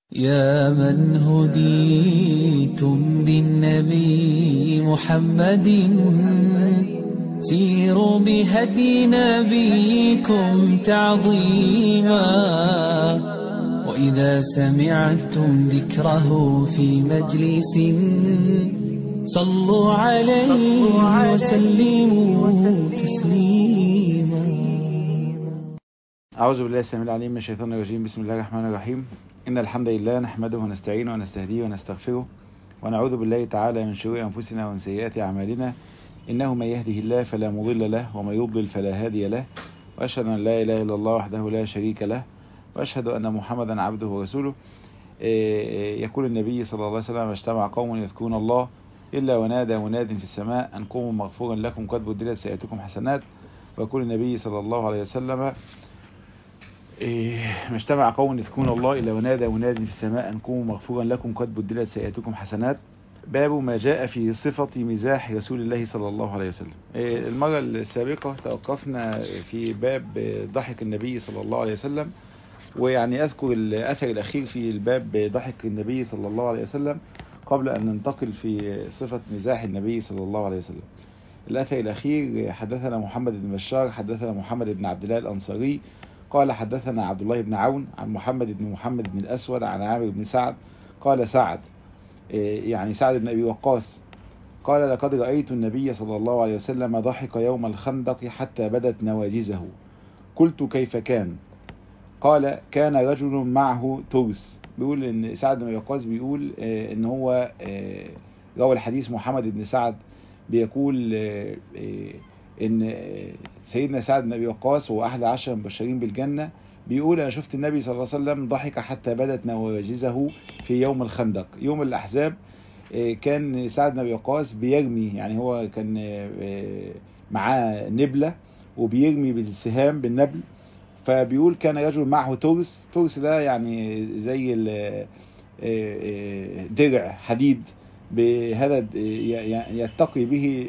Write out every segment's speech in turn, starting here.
يا من هديتم للنبي محمد سيروا بهدي نبيكم تعظيما وإذا سمعتم ذكره في مجلس صلوا عليه وسلموا تسليما أعوذ بالله السميع العليم من الشيطان الرجيم بسم الله الرحمن الرحيم إن الحمد لله نحمده ونستعينه ونستهديه ونستغفره ونعوذ بالله تعالى من شرور أنفسنا ومن سيئات أعمالنا إنه من يهده الله فلا مضل له ومن يضلل فلا هادي له وأشهد أن لا إله إلا الله وحده لا شريك له وأشهد أن محمدا عبده ورسوله يقول النبي صلى الله عليه وسلم اجتمع قوم يذكرون الله إلا ونادى مناد في السماء أن قوموا مغفورا لكم قد بدلت سيئاتكم حسنات ويقول النبي صلى الله عليه وسلم ما اجتمع قوم يذكرون الله إلا ونادى مناد في السماء أن قوموا مغفورا لكم قد بدلت سيئاتكم حسنات باب ما جاء في صفة مزاح رسول الله صلى الله عليه وسلم المرة السابقة توقفنا في باب ضحك النبي صلى الله عليه وسلم ويعني أذكر الأثر الأخير في الباب ضحك النبي صلى الله عليه وسلم قبل أن ننتقل في صفة مزاح النبي صلى الله عليه وسلم الأثر الأخير حدثنا محمد بن بشار حدثنا محمد بن عبد الله الأنصاري قال حدثنا عبد الله بن عون عن محمد بن محمد بن الأسود عن عامر بن سعد قال سعد يعني سعد بن أبي وقاص قال لقد رأيت النبي صلى الله عليه وسلم ضحك يوم الخندق حتى بدت نواجزه قلت كيف كان قال كان رجل معه ترس بيقول ان سعد بن أبي وقاص بيقول ان هو روى الحديث محمد بن سعد بيقول ان سيدنا سعد بن ابي وقاص هو احد عشر مبشرين بالجنه بيقول انا شفت النبي صلى الله عليه وسلم ضحك حتى بدت نواجزه في يوم الخندق يوم الاحزاب كان سعد بن ابي وقاص بيرمي يعني هو كان معاه نبله وبيرمي بالسهام بالنبل فبيقول كان رجل معه ترس ترس ده يعني زي درع حديد بهذا يتقي به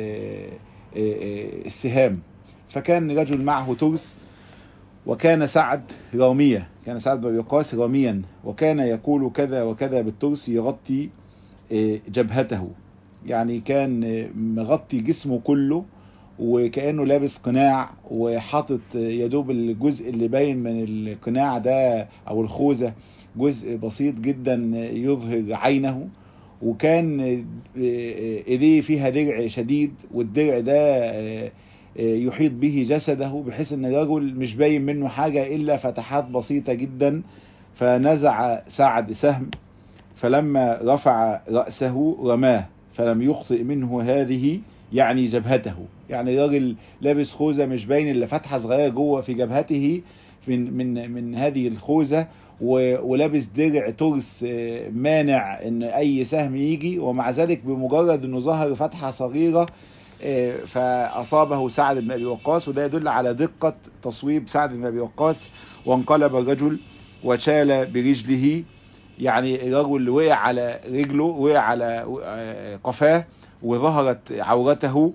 السهام فكان رجل معه ترس وكان سعد رامية كان سعد بن وقاص راميا وكان يقول كذا وكذا بالترس يغطي جبهته يعني كان مغطي جسمه كله وكأنه لابس قناع وحاطط يدوب الجزء اللي باين من القناع ده او الخوذة جزء بسيط جدا يظهر عينه وكان ايديه فيها درع شديد والدرع ده يحيط به جسده بحيث ان الرجل مش باين منه حاجة الا فتحات بسيطة جدا فنزع سعد سهم فلما رفع رأسه رماه فلم يخطئ منه هذه يعني جبهته يعني الراجل لابس خوذة مش باين الا فتحة صغيرة جوه في جبهته من من من هذه الخوذة ولابس درع ترس مانع ان اي سهم يجي ومع ذلك بمجرد انه ظهر فتحة صغيرة فاصابه سعد بن ابي وقاص وده يدل على دقة تصويب سعد بن ابي وقاص وانقلب الرجل وشال برجله يعني الرجل وقع على رجله وقع على قفاه وظهرت عورته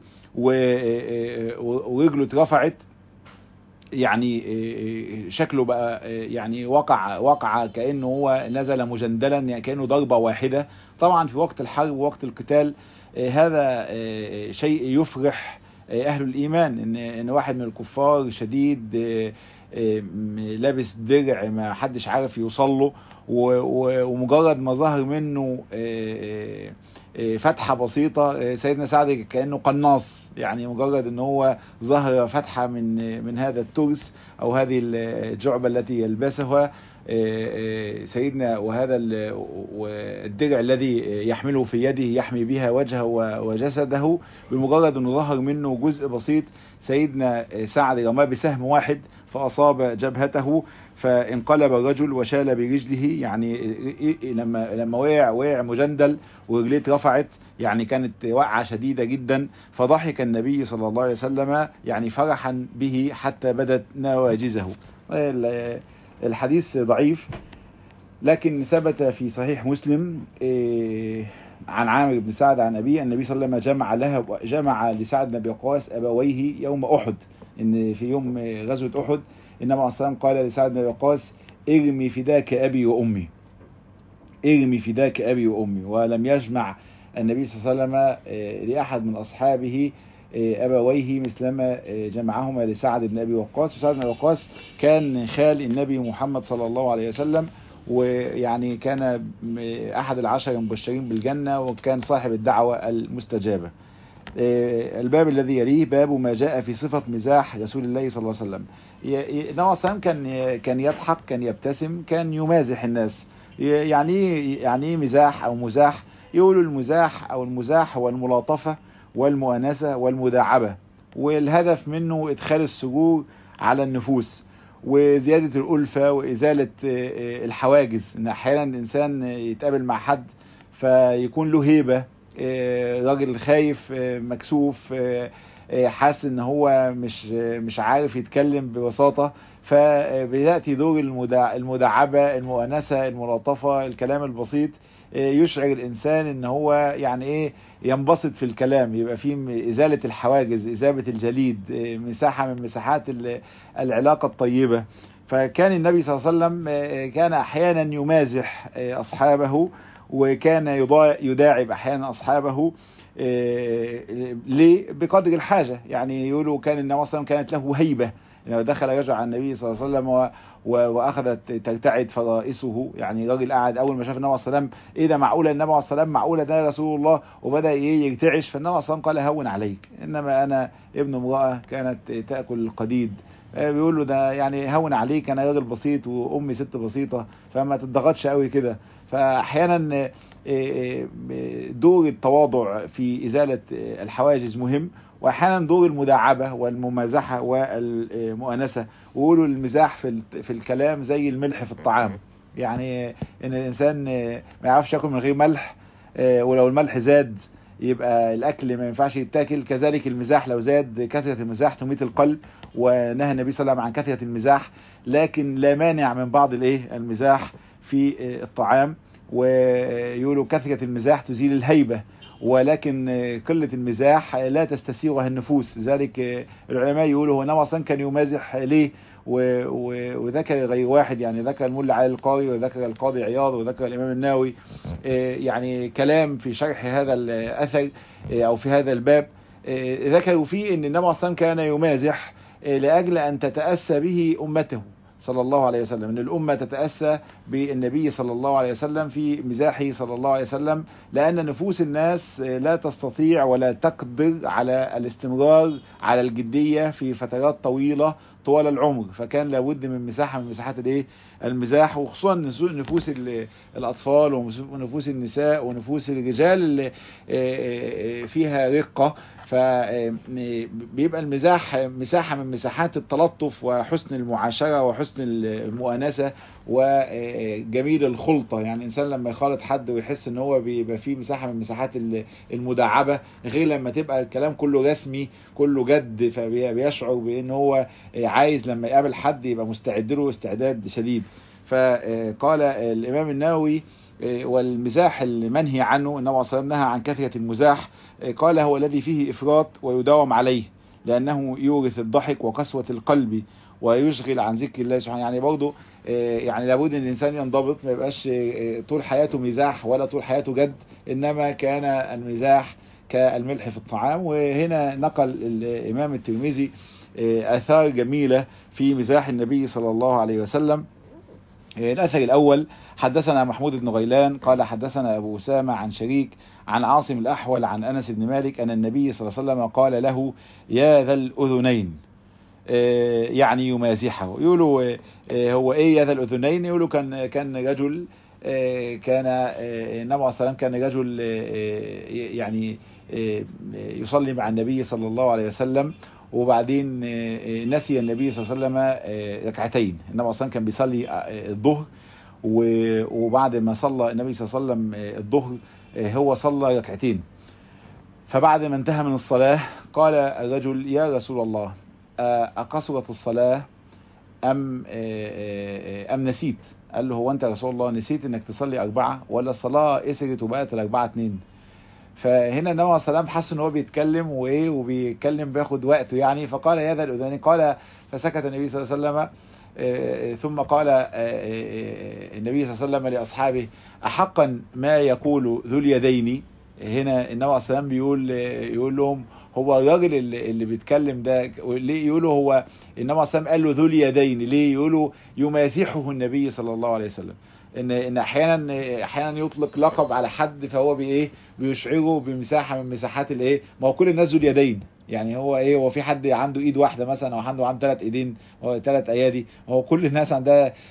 ورجله اترفعت يعني شكله بقى يعني وقع وقع كانه هو نزل مجندلا يعني كانه ضربه واحده طبعا في وقت الحرب ووقت القتال هذا شيء يفرح اهل الايمان ان ان واحد من الكفار شديد لابس درع ما حدش عارف يوصل له ومجرد ما ظهر منه فتحة بسيطة سيدنا سعد كأنه قناص يعني مجرد ان هو ظهر فتحة من من هذا الترس او هذه الجعبة التي يلبسها سيدنا وهذا الدرع الذي يحمله في يده يحمي بها وجهه وجسده بمجرد انه ظهر منه جزء بسيط سيدنا سعد رماه بسهم واحد فاصاب جبهته فانقلب الرجل وشال برجله يعني لما لما وقع وقع مجندل ورجليه اترفعت يعني كانت وقعه شديده جدا فضحك النبي صلى الله عليه وسلم يعني فرحا به حتى بدت نواجزه الحديث ضعيف لكن ثبت في صحيح مسلم عن عامر بن سعد عن أبيه النبي صلى الله عليه وسلم جمع لها جمع لسعد بن أبي وقاص أبويه يوم أحد إن في يوم غزوة أحد النبي عليه الصلاة والسلام قال لسعد بن أبي وقاص ارمي فداك أبي وأمي ارمي فداك أبي وأمي ولم يجمع النبي صلى الله عليه وسلم آه، لأحد من أصحابه آه، أبويه مثلما آه، جمعهما لسعد بن أبي وقاص وسعد بن أبي وقاص كان خال النبي محمد صلى الله عليه وسلم ويعني كان م- أحد العشر المبشرين بالجنة وكان صاحب الدعوة المستجابة آه، الباب الذي يليه باب ما جاء في صفة مزاح رسول الله صلى الله عليه وسلم ي- ي- النبي صلى الله عليه وسلم كان كان يضحك كان يبتسم كان يمازح الناس ي- يعني إيه- يعني إيه مزاح أو مزاح يقولوا المزاح أو المزاح هو الملاطفة والمؤانسة والمداعبة والهدف منه إدخال السرور على النفوس وزيادة الألفة وإزالة آه، آه، الحواجز إن أحيانا الإنسان يتقابل مع حد فيكون له هيبة آه، راجل خايف آه، مكسوف آه، آه، حاسس ان هو مش آه، مش عارف يتكلم ببساطة فبيأتي دور المدع- المداعبة المؤانسة الملاطفة الكلام البسيط آه، يشعر الانسان ان هو يعني ايه ينبسط في الكلام يبقى فيه م- ازالة الحواجز ازالة الجليد آه، مساحة من مساحات ال- العلاقة الطيبة فكان النبي صلى الله عليه وسلم آه، كان احيانا يمازح آه، اصحابه وكان يضا- يداعب احيانا اصحابه آه، ليه بقدر الحاجة يعني يقولوا كان النبي صلى الله عليه وسلم كانت له هيبة لما دخل رجع على النبي صلى الله عليه وسلم و... و... واخذت ترتعد فرائسه يعني راجل قاعد اول ما شاف النبي صلى الله عليه وسلم ايه ده معقوله النبي صلى الله عليه وسلم معقوله ده رسول الله وبدا ايه يرتعش فالنبي صلى الله عليه وسلم قال هون عليك انما انا ابن امراه كانت تاكل القديد آه، بيقول له ده يعني هون عليك انا راجل بسيط وامي ست بسيطه فما تضغطش قوي كده فاحيانا آه، آه، آه، دور التواضع في ازاله آه، الحواجز مهم واحيانا دور المداعبه والممازحه والمؤانسه ويقولوا المزاح في ال- في الكلام زي الملح في الطعام يعني ان الانسان آه، ما يعرفش ياكل من غير ملح آه، ولو الملح زاد يبقى الاكل ما ينفعش يتاكل كذلك المزاح لو زاد كثره المزاح تميت القلب ونهى النبي صلى الله عليه وسلم عن كثره المزاح لكن لا مانع من بعض الايه المزاح في آه، الطعام ويقولوا كثره المزاح تزيل الهيبه ولكن آه، قله المزاح لا تستسيغها النفوس لذلك آه، العلماء يقولوا هو النبي اصلا كان يمازح ليه و- و- وذكر غير واحد يعني ذكر الملا علي القاري وذكر القاضي عياض وذكر الامام النووي آه، يعني كلام في شرح هذا الاثر آه، او في هذا الباب آه، ذكروا فيه ان النبي اصلا كان يمازح آه، لاجل ان تتاسى به امته صلى الله عليه وسلم ان الامه تتاسى بالنبي صلى الله عليه وسلم في مزاحه صلى الله عليه وسلم لان نفوس الناس آه، لا تستطيع ولا تقدر على الاستمرار على الجديه في فترات طويله طوال العمر فكان لابد من مساحه من مساحات الايه المزاح وخصوصا نسو- نفوس ال- الاطفال ونفوس النساء ونفوس الرجال اللي آه، آه، فيها رقه فبيبقى المزاح مساحه من مساحات التلطف وحسن المعاشره وحسن المؤانسه وجميل الخلطه يعني الانسان لما يخالط حد ويحس ان هو بيبقى فيه مساحه من مساحات ال- المداعبه غير لما تبقى الكلام كله رسمي كله جد فبيشعر بان هو عايز لما يقابل حد يبقى مستعد له استعداد شديد فقال الامام النووي والمزاح المنهي عنه النبي صلى الله عليه وسلم نهى عن كثرة المزاح قال هو الذي فيه إفراط ويداوم عليه لأنه يورث الضحك وقسوة القلب ويشغل عن ذكر الله سبحانه يعني برضه يعني لابد ان الانسان ينضبط ما يبقاش طول حياته مزاح ولا طول حياته جد انما كان المزاح كالملح في الطعام وهنا نقل الامام الترمذي اثار جميله في مزاح النبي صلى الله عليه وسلم الأثر الأول حدثنا محمود بن غيلان قال حدثنا أبو أسامة عن شريك عن عاصم الأحول عن أنس بن مالك أن النبي صلى الله عليه وسلم قال له يا ذا الأذنين يعني يمازحه يقولوا هو ايه يا ذا الاذنين يقولوا كان كان رجل كان النبي صلى الله عليه وسلم كان رجل يعني يصلي مع النبي صلى الله عليه وسلم وبعدين نسي النبي صلى الله عليه وسلم ركعتين النبي اصلا كان بيصلي الظهر وبعد ما صلى النبي صلى الله عليه وسلم الظهر هو صلى ركعتين فبعد ما انتهى من الصلاة قال الرجل يا رسول الله أقصرت الصلاة أم أم نسيت قال له هو أنت يا رسول الله نسيت إنك تصلي أربعة ولا الصلاة قسرت وبقت الأربعة اتنين فهنا النبي عليه السلام حس ان هو بيتكلم وايه وبيتكلم بياخد وقته يعني فقال يا ذا الاذنين قال فسكت النبي صلى الله عليه وسلم آه، ثم قال آه، آه، النبي صلى الله عليه وسلم لأصحابه أحقا ما يقول ذو اليدين هنا النبي عليه السلام بيقول يقول لهم هو الراجل اللي, اللي بيتكلم ده ليه يقولوا هو النبي عليه السلام قال له ذو اليدين ليه يقولوا يمازحه النبي صلى الله عليه وسلم ان ان احيانا احيانا يطلق لقب على حد فهو بايه بيشعره بمساحه من مساحات الايه ما هو كل الناس ذو اليدين يعني هو ايه هو في حد عنده ايد واحده مثلا او عنده عنده ثلاث ايدين او ثلاث ايادي هو كل الناس عندها إيه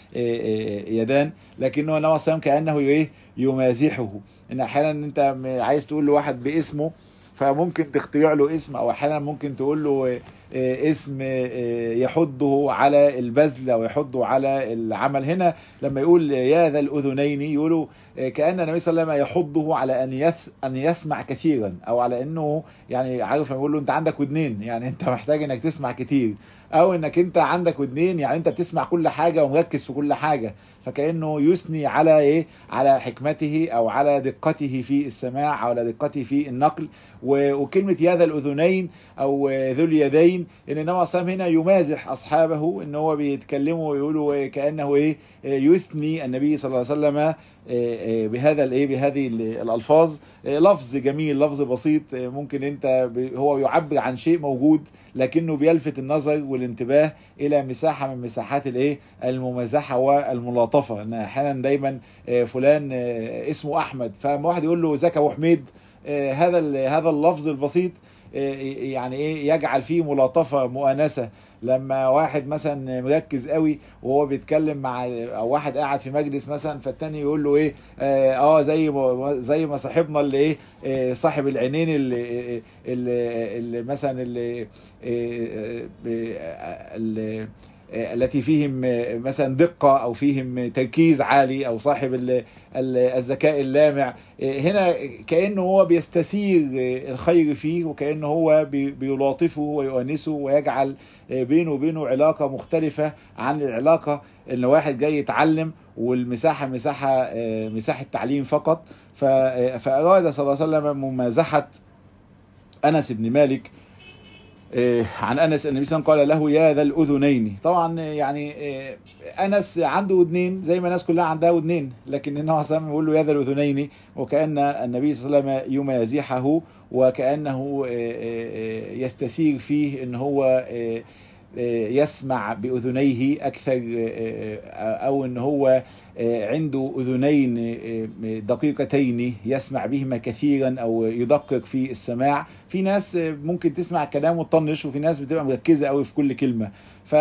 إيه يدان لكنه النبي صلى الله عليه وسلم كانه ايه يمازحه ان احيانا انت م- عايز تقول لواحد باسمه فممكن تخترع له اسم او احيانا ممكن تقول له آه، آه، اسم آه، يحضه على البذل او يحضه على العمل هنا لما يقول يا ذا الاذنين يقولوا آه، كان النبي صلى الله عليه وسلم يحضه على ان يس ان يسمع كثيرا او على انه يعني عارف لما يقول له انت عندك ودنين يعني انت محتاج انك تسمع كتير او انك انت عندك ودنين يعني انت بتسمع كل حاجه ومركز في كل حاجه فكانه يثني على ايه على حكمته او على دقته في السماع او على دقته في النقل و- وكلمه يا ذا الاذنين او آه، ذو اليدين ان النبي صلى الله عليه وسلم هنا يمازح اصحابه ان هو بيتكلموا ويقولوا كانه ايه آه، يثني النبي صلى الله عليه وسلم آه، آه، بهذا الايه بهذه ال- الالفاظ آه، لفظ جميل لفظ بسيط آه، ممكن انت ب- هو يعبر عن شيء موجود لكنه بيلفت النظر والانتباه الى مساحه من مساحات الايه الممازحه والملاطفه ان احيانا دايما آه، فلان آه، اسمه احمد فما واحد يقول له ازيك يا ابو حميد آه، هذا ال- هذا اللفظ البسيط آه، يعني ايه يجعل فيه ملاطفه مؤانسه لما واحد مثلا مركز قوي وهو بيتكلم مع او واحد قاعد في مجلس مثلا فالتاني يقول له ايه اه, آه زي ما زي ما صاحبنا اللي ايه آه، صاحب العينين اللي, اللي, اللي مثلا اللي, آه، آه، اللي التي فيهم مثلا دقة أو فيهم تركيز عالي أو صاحب ال- ال- الذكاء اللامع هنا كأنه هو بيستثير الخير فيه وكأنه هو بي- بيلاطفه ويؤنسه ويجعل بينه وبينه علاقة مختلفة عن العلاقة ان واحد جاي يتعلم والمساحة مساحة مساحة تعليم فقط ف- فأراد صلى الله عليه وسلم ممازحة أنس بن مالك آه، عن انس النبي صلى الله عليه وسلم قال له يا ذا الاذنين طبعا آه، يعني آه، انس عنده ودنين زي ما الناس كلها عندها ودنين لكن النبي صلى الله عليه وسلم يقول له يا ذا الاذنين وكان النبي صلى الله عليه وسلم يمازحه وكانه آه، آه، يستسير فيه ان هو آه، آه، يسمع باذنيه اكثر آه، آه، او ان هو آه، عنده اذنين آه، دقيقتين يسمع بهما كثيرا او يدقق في السماع في ناس آه، ممكن تسمع الكلام وتطنش وفي ناس بتبقى مركزه قوي في كل كلمه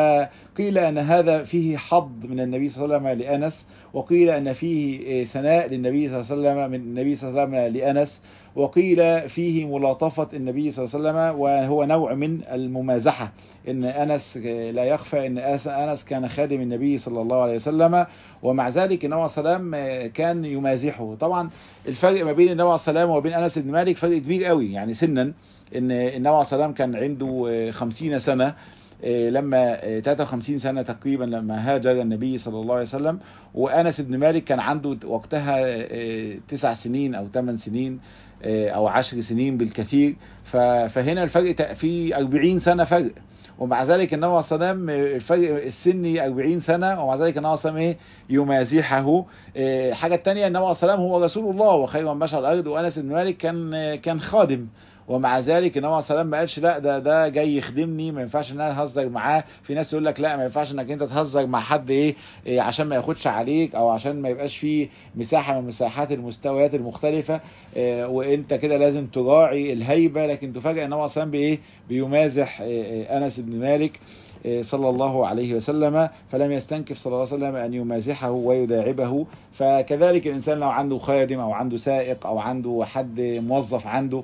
فقيل ان هذا فيه حظ من النبي صلى الله عليه وسلم لانس وقيل ان فيه آه، ثناء للنبي صلى الله عليه وسلم من النبي صلى الله عليه وسلم لانس وقيل فيه ملاطفه النبي صلى الله عليه وسلم وهو نوع من الممازحه ان انس آه، لا يخفى ان أس- انس كان خادم النبي صلى الله عليه وسلم ومع ذلك النبي صلى الله عليه وسلم آه، كان يمازحه طبعا الفرق ما بين النبي صلى الله عليه وسلم وبين انس بن مالك فرق كبير قوي يعني سنا ان النبي صلى الله عليه وسلم كان عنده آه، 50 سنه آه، لما آه، 53 سنه تقريبا لما هاجر النبي صلى الله عليه وسلم وانس بن مالك كان عنده وقتها آه، تسع سنين او ثمان سنين آه، او عشر سنين بالكثير ف- فهنا الفرق تق- في 40 سنه فرق ومع ذلك النبي صلى الله عليه وسلم الفرق السني 40 سنه ومع ذلك النبي صلى الله عليه وسلم ايه يمازحه آه، حاجه الثانيه النبي صلى الله عليه وسلم هو رسول الله وخير من بشر الارض وانس بن مالك كان آه، كان خادم ومع ذلك النبي صلى الله عليه وسلم ما قالش لا ده ده جاي يخدمني ما ينفعش ان انا اهزر معاه في ناس يقول لك لا ما ينفعش انك انت تهزر مع حد ايه, إيه عشان ما ياخدش عليك او عشان ما يبقاش فيه مساحه من مساحات المستويات المختلفه إيه وانت كده لازم تراعي الهيبه لكن تفاجئ النبي صلى الله عليه وسلم بايه بيمازح إيه إيه انس بن مالك إيه صلى الله عليه وسلم فلم يستنكف صلى الله عليه وسلم ان يمازحه ويداعبه فكذلك الانسان لو عنده خادم او عنده سائق او عنده حد موظف عنده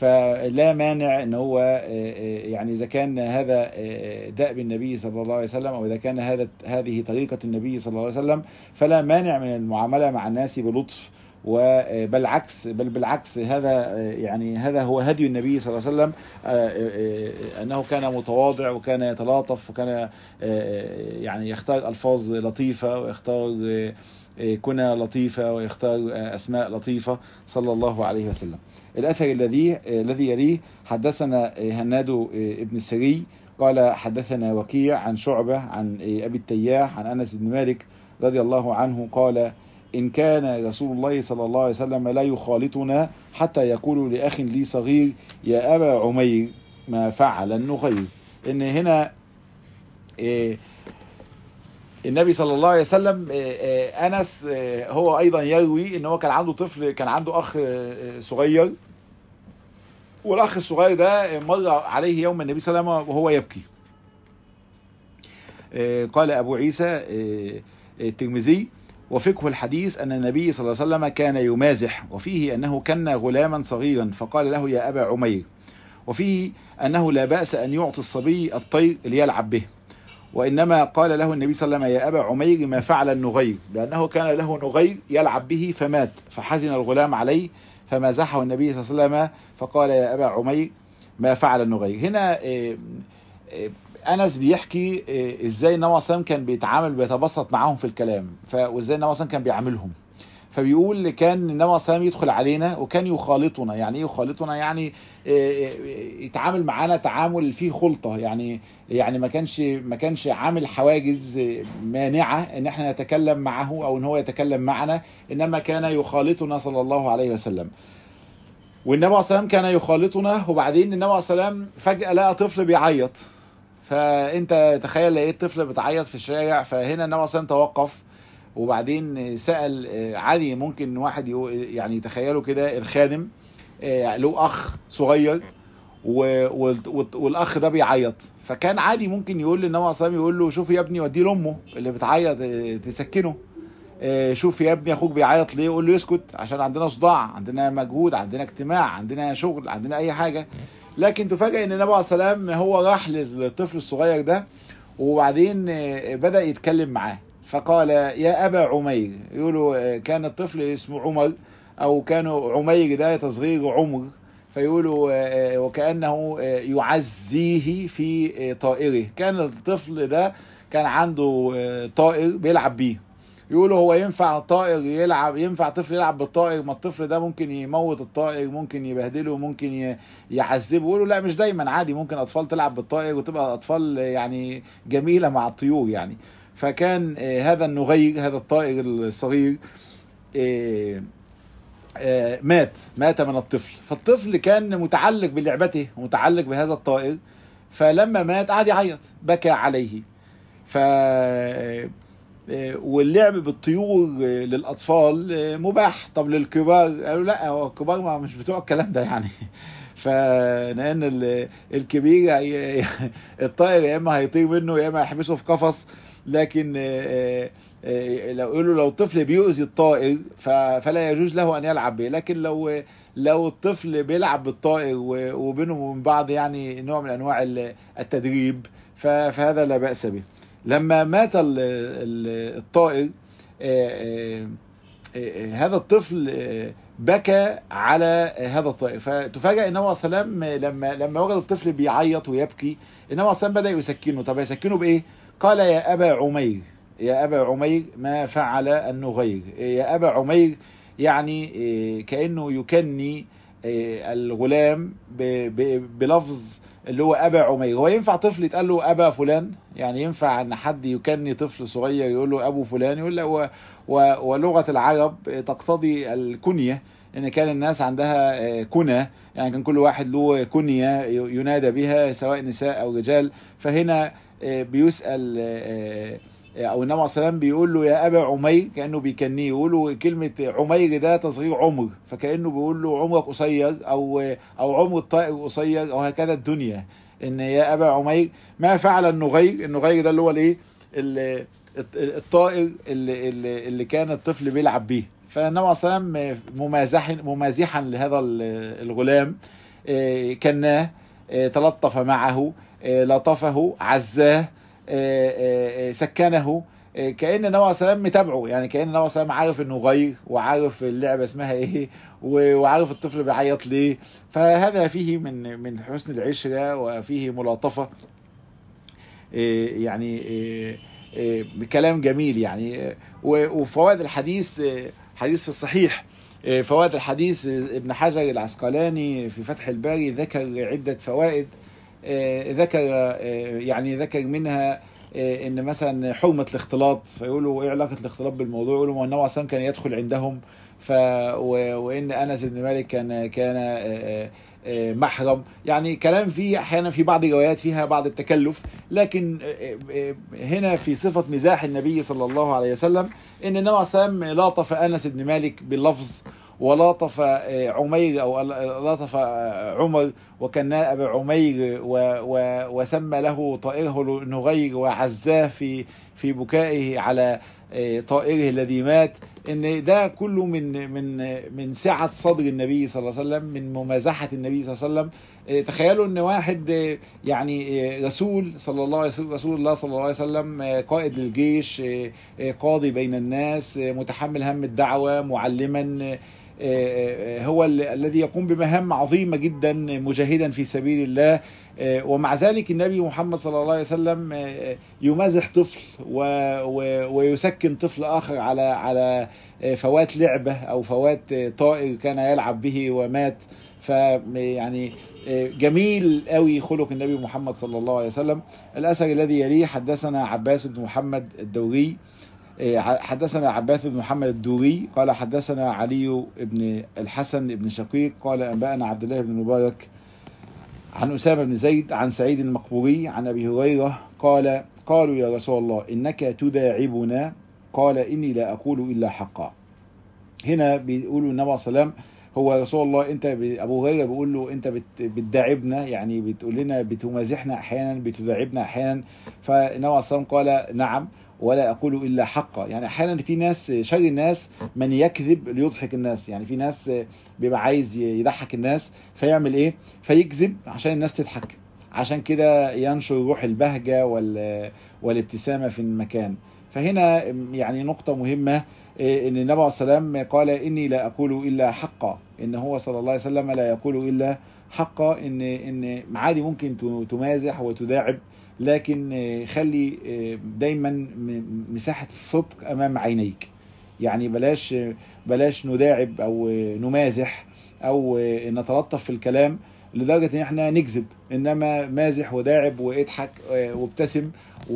فلا مانع ان هو آه، آه، يعني اذا كان هذا آه، دأب النبي صلى الله عليه وسلم او اذا كان هذا هذه طريقة النبي صلى الله عليه وسلم فلا مانع من المعاملة مع الناس بلطف وبل عكس بل بالعكس هذا آه، يعني هذا هو هدي النبي صلى الله عليه وسلم آه، آه، آه، انه كان متواضع وكان يتلاطف وكان آه، آه، يعني يختار الفاظ لطيفة ويختار آه، آه، كنى لطيفة ويختار آه، اسماء لطيفة صلى الله عليه وسلم الاثر الذي الذي يليه حدثنا هناد ابن السري قال حدثنا وكيع عن شعبة عن أبي التياح عن أنس بن مالك رضي الله عنه قال إن كان رسول الله صلى الله عليه وسلم لا يخالطنا حتى يقول لأخ لي صغير يا أبا عمير ما فعل النغير إن هنا إيه النبي صلى الله عليه وسلم أنس هو أيضا يروي إن هو كان عنده طفل كان عنده أخ صغير والأخ الصغير ده مر عليه يوم النبي صلى الله عليه وسلم وهو يبكي قال أبو عيسى الترمذي وفقه الحديث أن النبي صلى الله عليه وسلم كان يمازح وفيه أنه كان غلاما صغيرا فقال له يا أبا عمير وفيه أنه لا بأس أن يعطي الصبي الطير ليلعب به وإنما قال له النبي صلى الله عليه وسلم يا أبا عمير ما فعل النغير لأنه كان له نغير يلعب به فمات فحزن الغلام عليه فمازحه النبي صلى الله عليه وسلم فقال يا أبا عمير ما فعل النغير هنا أنس بيحكي إزاي النبي صلى كان بيتعامل بيتبسط معاهم في الكلام وإزاي النبي صلى كان بيعاملهم فبيقول كان النبي صلى الله يدخل علينا وكان يخالطنا يعني ايه يخالطنا يعني يتعامل معانا تعامل فيه خلطه يعني يعني ما كانش ما كانش عامل حواجز مانعه ان احنا نتكلم معه او ان هو يتكلم معنا انما كان يخالطنا صلى الله عليه وسلم والنبي صلى الله عليه وسلم كان يخالطنا وبعدين النبي صلى الله عليه وسلم فجاه لقى طفل بيعيط فانت تخيل لقيت طفل بتعيط في الشارع فهنا النبي صلى الله عليه وسلم توقف وبعدين سأل عادي ممكن واحد يعني تخيلوا كده الخادم له اخ صغير والاخ ده بيعيط فكان عادي ممكن يقول للنبي صلى الله عليه وسلم يقول له شوف يا ابني وديه لامه اللي بتعيط تسكنه شوف يا ابني اخوك بيعيط ليه يقول له يسكت عشان عندنا صداع عندنا مجهود عندنا اجتماع عندنا شغل عندنا اي حاجه لكن تفاجئ ان النبي عليه السلام هو راح للطفل الصغير ده وبعدين بدا يتكلم معاه فقال يا ابا عمير يقولوا كان الطفل اسمه عمر او كانوا عمير ده تصغير عمر فيقولوا وكانه يعزيه في طائره كان الطفل ده كان عنده طائر بيلعب بيه يقولوا هو ينفع الطائر يلعب ينفع طفل يلعب بالطائر ما الطفل ده ممكن يموت الطائر ممكن يبهدله ممكن يعذبه يقولوا لا مش دايما عادي ممكن اطفال تلعب بالطائر وتبقى اطفال يعني جميله مع الطيور يعني فكان هذا النغير هذا الطائر الصغير مات مات من الطفل فالطفل كان متعلق بلعبته متعلق بهذا الطائر فلما مات قعد يعيط بكى عليه ف واللعب بالطيور للاطفال مباح طب للكبار قالوا لا هو الكبار ما مش بتوع الكلام ده يعني فلان الكبير الطائر يا اما هيطير منه يا اما هيحبسه في قفص لكن لو يقولوا لو الطفل بيؤذي الطائر فلا يجوز له ان يلعب به لكن لو لو الطفل بيلعب بالطائر وبينهم وبين بعض يعني نوع من انواع التدريب فهذا لا باس به لما مات الطائر هذا الطفل بكى على هذا الطائر فتفاجئ النبي صلى الله عليه وسلم لما لما وجد الطفل بيعيط ويبكي النبي صلى الله عليه وسلم بدا يسكنه طب يسكنه بايه قال يا ابا عمير يا ابا عمير ما فعل النغير يا ابا عمير يعني كانه يكني الغلام بلفظ اللي هو ابا عمير هو ينفع طفل يتقال له ابا فلان يعني ينفع ان حد يكني طفل صغير يقول له ابو فلان يقول له ولغه العرب تقتضي الكنيه ان كان الناس عندها كنى يعني كان كل واحد له كنيه ينادى بها سواء نساء او رجال فهنا بيسال او النبي عليه السلام بيقول له يا ابا عمير كانه بيكنيه يقول له كلمه عمير ده تصغير عمر فكانه بيقول له عمرك قصير او او عمر الطائر قصير او هكذا الدنيا ان يا ابا عمير ما فعل النغير النغير ده اللي هو الايه الطائر اللي, اللي, اللي كان الطفل بيلعب بيه فالنبي عليه السلام ممازحا ممازحا لهذا الغلام كناه تلطف معه لطفه عزاه سكنه كأن النبي عليه السلام متابعه يعني كأن النبي عليه السلام عارف انه غير وعارف اللعبة اسمها ايه وعارف الطفل بيعيط ليه فهذا فيه من من حسن العشرة وفيه ملاطفة يعني بكلام جميل يعني وفوائد الحديث حديث في الصحيح فوائد الحديث ابن حجر العسقلاني في فتح الباري ذكر عدة فوائد آه، ذكر آه، يعني ذكر منها آه، ان مثلا حرمه الاختلاط فيقولوا ايه علاقه الاختلاط بالموضوع يقولوا ما النبي عليه الصلاه والسلام كان يدخل عندهم ف و- وان انس بن مالك كان كان آه، آه، محرم يعني كلام فيه احيانا في بعض الروايات فيها بعض التكلف لكن آه، آه، هنا في صفه مزاح النبي صلى الله عليه وسلم ان النبي عليه الصلاه والسلام لاطف انس بن مالك باللفظ ولطف آه، عمير او لطف آه، عمر وكان ابا عمير و و وسمى له طائره نغير وعزاه في في بكائه على آه، طائره الذي مات ان ده كله من من من سعه صدر النبي صلى الله عليه وسلم من ممازحه النبي صلى الله عليه وسلم آه، تخيلوا ان واحد آه، يعني آه، رسول صلى الله عليه وسلم رسول الله صلى الله عليه وسلم آه، قائد للجيش آه، آه، قاضي بين الناس آه، متحمل هم الدعوه معلما آه، آه، هو ال- الذي يقوم بمهام عظيمة جدا مجاهدا في سبيل الله آه، ومع ذلك النبي محمد صلى الله عليه وسلم آه، يمازح طفل و- و- ويسكن طفل آخر على على آه، فوات لعبة أو فوات آه، طائر كان يلعب به ومات فيعني جميل قوي خلق النبي محمد صلى الله عليه وسلم الأثر الذي يليه حدثنا عباس بن محمد الدوري إيه، حدثنا عباس بن محمد الدوري قال حدثنا علي بن الحسن بن شقيق قال أنبأنا عبد الله بن مبارك عن أسامة بن زيد عن سعيد المقبوري عن أبي هريرة قال قالوا يا رسول الله إنك تداعبنا قال إني لا أقول إلا حقا هنا بيقولوا النبي عليه الصلاة والسلام هو رسول الله انت ب... ابو هريره بيقول له انت بت... بتداعبنا يعني بتقول لنا بتمازحنا احيانا بتداعبنا احيانا فالنبي عليه الصلاه والسلام قال نعم ولا اقول الا حقا يعني احيانا في ناس شر الناس من يكذب ليضحك الناس يعني في ناس بيبقى عايز يضحك الناس فيعمل ايه فيكذب عشان الناس تضحك عشان كده ينشر روح البهجه وال... والابتسامه في المكان فهنا يعني نقطه مهمه ان النبي عليه السلام قال اني لا اقول الا حقا ان هو صلى الله عليه وسلم لا يقول الا حقا ان ان عادي ممكن تمازح وتداعب لكن خلي دايما مساحه الصدق امام عينيك يعني بلاش بلاش نداعب او نمازح او نتلطف في الكلام لدرجه ان احنا نكذب انما مازح وداعب واضحك وابتسم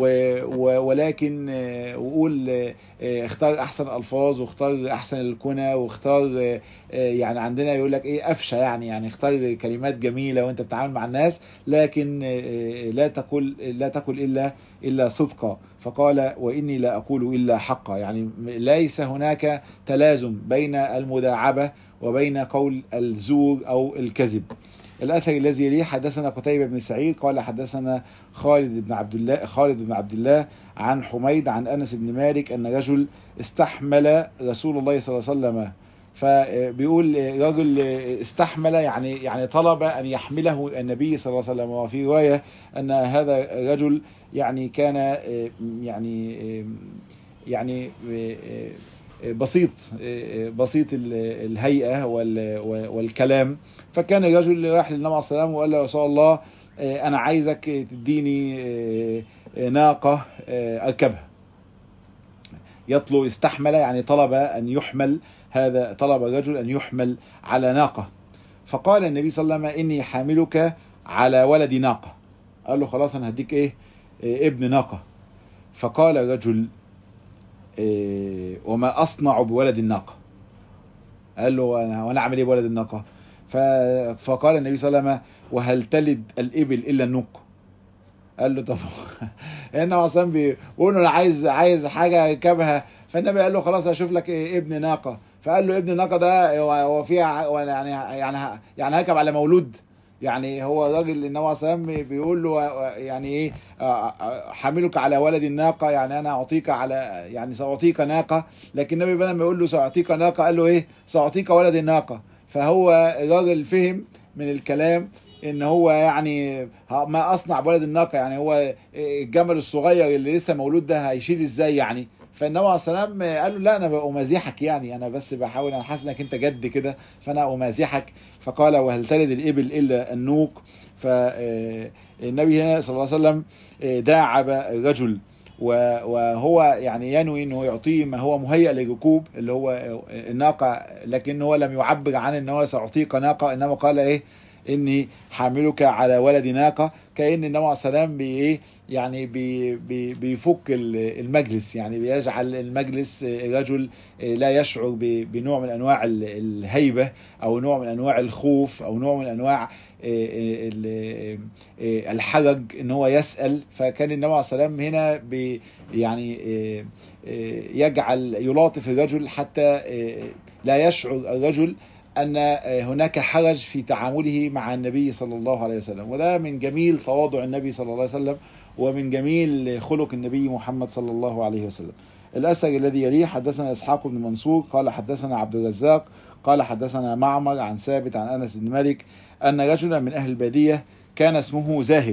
ولكن وقول اختار احسن الفاظ واختار احسن الكنى واختار يعني عندنا يقول لك ايه افشى يعني يعني اختار كلمات جميله وانت بتتعامل مع الناس لكن لا تقول لا تقل الا الا صدقا فقال واني لا اقول الا حقا يعني ليس هناك تلازم بين المداعبه وبين قول الزور او الكذب الاثر الذي يليه حدثنا قتيبة بن سعيد قال حدثنا خالد بن عبد الله خالد بن عبد الله عن حميد عن انس بن مالك ان رجل استحمل رسول الله صلى الله عليه وسلم فبيقول رجل استحمل يعني يعني طلب ان يحمله النبي صلى الله عليه وسلم وفي روايه ان هذا الرجل يعني كان يعني يعني بسيط بسيط الهيئة والكلام فكان الرجل راح للنبي عليه الصلاة والسلام وقال له يا رسول الله أنا عايزك تديني ناقة أركبها يطلب استحمل يعني طلب أن يحمل هذا طلب الرجل أن يحمل على ناقة فقال النبي صلى الله عليه وسلم إني حاملك على ولد ناقة قال له خلاص أنا هديك إيه ابن ناقة فقال الرجل وما أصنع بولد الناقة قال له وانا اعمل ايه بولد الناقة فقال النبي صلى الله عليه وسلم وهل تلد الابل الا النق قال له طب هنا اصلا بيقول انا عايز عايز حاجه اركبها فالنبي قال له خلاص اشوف لك إيه ابن ناقه فقال له ابن ناقه ده هو فيها يعني يعني يعني هركب على مولود يعني هو الراجل النبي عليه الصلاه والسلام بيقول له يعني ايه حاملك على ولد الناقه يعني انا اعطيك على يعني ساعطيك ناقه لكن النبي بدل ما يقول له ساعطيك ناقه قال له ايه ساعطيك ولد الناقه فهو الراجل فهم من الكلام ان هو يعني ما اصنع بولد الناقه يعني هو الجمل الصغير اللي لسه مولود ده هيشيل ازاي يعني فالنبي عليه السلام قال له لا انا امازحك يعني انا بس بحاول انا حاسس انك انت جد كده فانا امازحك فقال وهل تلد الابل الا النوق فالنبي هنا صلى الله عليه وسلم داعب الرجل وهو يعني ينوي انه يعطيه ما هو مهيأ للركوب اللي هو الناقه لكن هو لم يعبر عن ان هو ساعطيك ناقه انما قال ايه اني حاملك على ولد ناقه كأن النبي عليه السلام بي ايه يعني بي بي بيفك ال- المجلس يعني بيجعل المجلس رجل لا يشعر ب- بنوع من انواع ال- الهيبة او نوع من انواع الخوف او نوع من انواع ال- الحرج ان هو يسأل فكان النبي عليه السلام هنا بي يعني يجعل يلاطف الرجل حتى لا يشعر الرجل أن هناك حرج في تعامله مع النبي صلى الله عليه وسلم وده من جميل تواضع النبي صلى الله عليه وسلم ومن جميل خلق النبي محمد صلى الله عليه وسلم الأثر الذي يليه حدثنا إسحاق بن منصور قال حدثنا عبد الرزاق قال حدثنا معمر عن ثابت عن أنس بن مالك أن رجلا من أهل البادية كان اسمه زاهر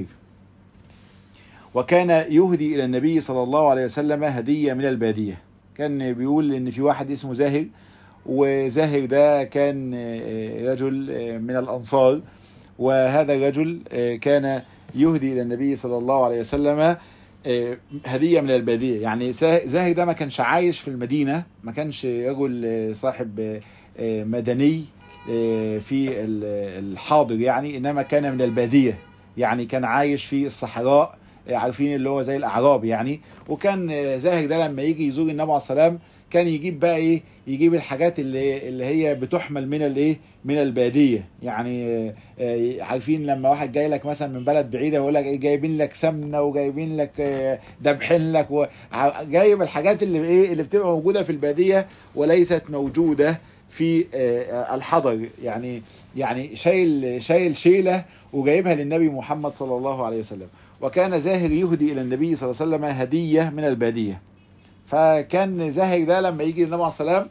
وكان يهدي إلى النبي صلى الله عليه وسلم هدية من البادية كان بيقول إن في واحد اسمه زاهر وزاهر ده كان رجل من الأنصار وهذا الرجل كان يهدي إلى النبي صلى الله عليه وسلم هدية من البادية يعني زاهر ده ما كانش عايش في المدينة ما كانش رجل صاحب مدني في الحاضر يعني إنما كان من البادية يعني كان عايش في الصحراء عارفين اللي هو زي الأعراب يعني وكان زاهر ده لما يجي يزور النبي عليه السلام كان يجيب بقى ايه يجيب الحاجات اللي اللي هي بتحمل من الايه من الباديه يعني عارفين لما واحد جاي لك مثلا من بلد بعيده ويقول لك ايه جايبين لك سمنه وجايبين لك دبحين لك جايب الحاجات اللي ايه اللي بتبقى موجوده في الباديه وليست موجوده في الحضر يعني يعني شايل شايل شيله وجايبها للنبي محمد صلى الله عليه وسلم وكان زاهر يهدي الى النبي صلى الله عليه وسلم هديه من الباديه فكان زاهر ده لما يجي النبي عليه السلام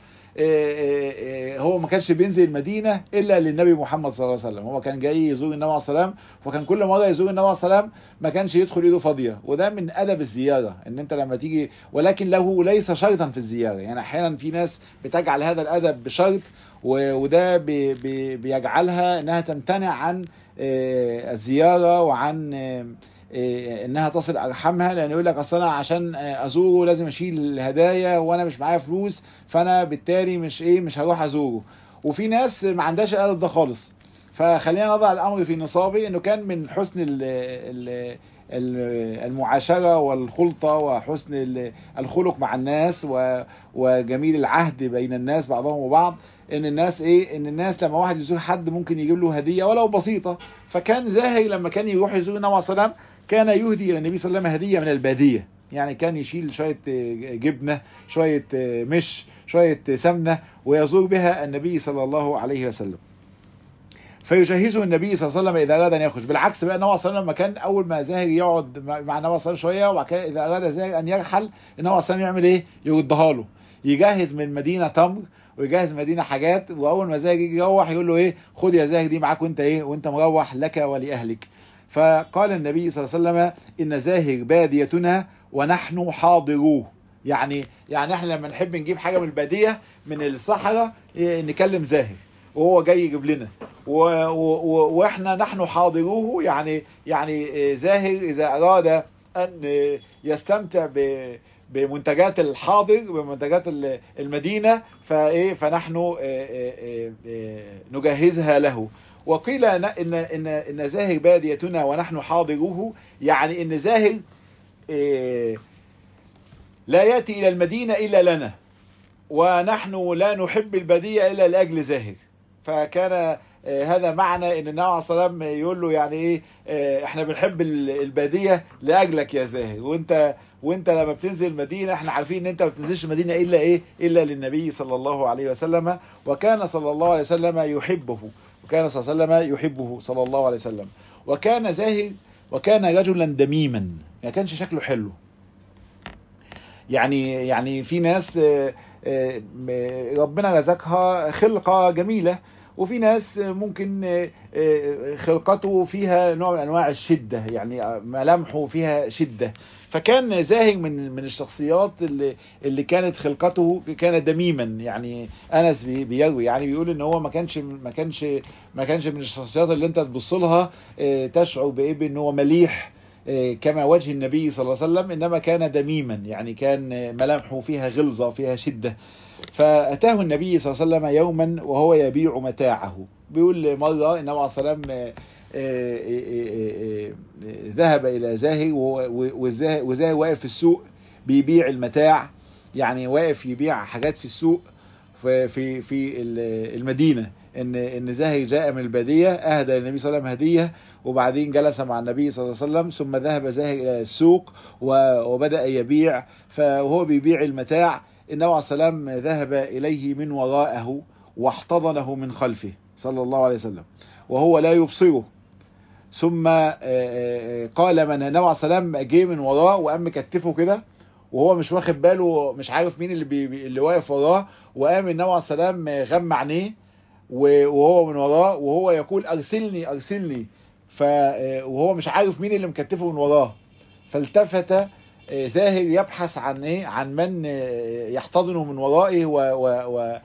هو ما كانش بينزل المدينة إلا للنبي محمد صلى الله عليه وسلم هو كان جاي يزور النبي عليه السلام وكان كل مرة يزور النبي عليه السلام ما كانش يدخل ايده فاضية وده من أدب الزيارة ان انت لما تيجي ولكن له ليس شرطا في الزيارة يعني احيانا في ناس بتجعل هذا الأدب بشرط وده بي بي بيجعلها انها تمتنع عن الزيارة وعن انها تصل ارحامها لان يقول لك اصل انا عشان ازوره لازم اشيل الهدايا وانا مش معايا فلوس فانا بالتالي مش ايه مش هروح ازوره وفي ناس ما عندهاش الادب ده خالص فخلينا نضع الامر في نصابه انه كان من حسن ال ال المعاشرة والخلطة وحسن الخلق مع الناس وجميل العهد بين الناس بعضهم وبعض ان الناس ايه ان الناس لما واحد يزور حد ممكن يجيب له هدية ولو بسيطة فكان زاهر لما كان يروح يزور النبي صلى الله عليه وسلم كان يهدي الى النبي صلى الله عليه وسلم هدية من البادية يعني كان يشيل شوية جبنة شوية مش شوية سمنة ويزور بها النبي صلى الله عليه وسلم فيجهزه النبي صلى الله عليه وسلم اذا اراد ان يخرج بالعكس بقى النبي صلى الله عليه وسلم لما كان اول ما زاهر يقعد مع النبي صلى الله عليه وسلم شويه وبعد كده اذا اراد زاهر ان يرحل النبي صلى الله عليه وسلم يعمل ايه يردها له يجهز من مدينه تمر ويجهز مدينه حاجات واول ما زاهر يجي يروح يقول له ايه خد يا زاهر دي معاك وانت ايه وانت مروح لك ولاهلك فقال النبي صلى الله عليه وسلم ان زاهر باديتنا ونحن حاضروه يعني يعني احنا لما نحب نجيب حاجه من الباديه من الصحراء نكلم زاهر وهو جاي يجيب لنا و و واحنا نحن حاضروه يعني يعني زاهر اذا اراد ان يستمتع ب بمنتجات الحاضر بمنتجات المدينة فايه فنحن نجهزها له وقيل ان ان ان زاهر باديتنا ونحن حاضروه يعني ان زاهر لا ياتي الى المدينة الا لنا ونحن لا نحب البادية الا لاجل زاهر فكان هذا معنى ان النبي عليه الصلاه والسلام يقول له يعني ايه احنا بنحب الباديه لاجلك يا زاهر وانت وانت لما بتنزل المدينه احنا عارفين ان انت ما بتنزلش المدينه الا ايه الا للنبي صلى الله عليه وسلم وكان صلى الله عليه وسلم يحبه وكان صلى الله عليه وسلم يحبه صلى الله عليه وسلم وكان زاهر وكان رجلا دميما ما كانش شكله حلو يعني يعني في ناس ربنا رزقها خلقه جميله وفي ناس ممكن خلقته فيها نوع من انواع الشدة يعني ملامحه فيها شدة فكان زاهر من من الشخصيات اللي اللي كانت خلقته كان دميما يعني انس بيروي يعني بيقول ان هو ما كانش ما كانش ما كانش من الشخصيات اللي انت تبص لها تشعر بايه بان هو مليح كما وجه النبي صلى الله عليه وسلم انما كان دميما يعني كان ملامحه فيها غلظة فيها شدة فأتاه النبي صلى الله عليه وسلم يوما وهو يبيع متاعه بيقول مرة النبي عليه الصلاة والسلام آه، آه، آه، آه، ذهب الى زاهر وهو- وزاهر وزاهر واقف في السوق بيبيع المتاع يعني واقف يبيع حاجات في السوق في في في ال- المدينه ان ان زاهر جاء من الباديه اهدى للنبي صلى الله عليه وسلم هديه وبعدين جلس مع النبي صلى الله عليه وسلم ثم ذهب زاهر الى السوق و- وبدا يبيع فهو بيبيع المتاع النبي عليه الصلاه والسلام ذهب اليه من وراءه واحتضنه من خلفه صلى الله عليه وسلم وهو لا يبصره ثم آه، آه، قال من النبي عليه الصلاه والسلام جه من وراه وقام مكتفه كده وهو مش واخد باله مش عارف مين اللي بي بي- اللي واقف وراه وقام النبي عليه الصلاه والسلام غمى عينيه و- وهو من وراه وهو يقول ارسلني ارسلني ف آه، وهو مش عارف مين اللي مكتفه من وراه فالتفت آه، زاهر يبحث عن ايه عن من آه، يحتضنه من ورائه و و و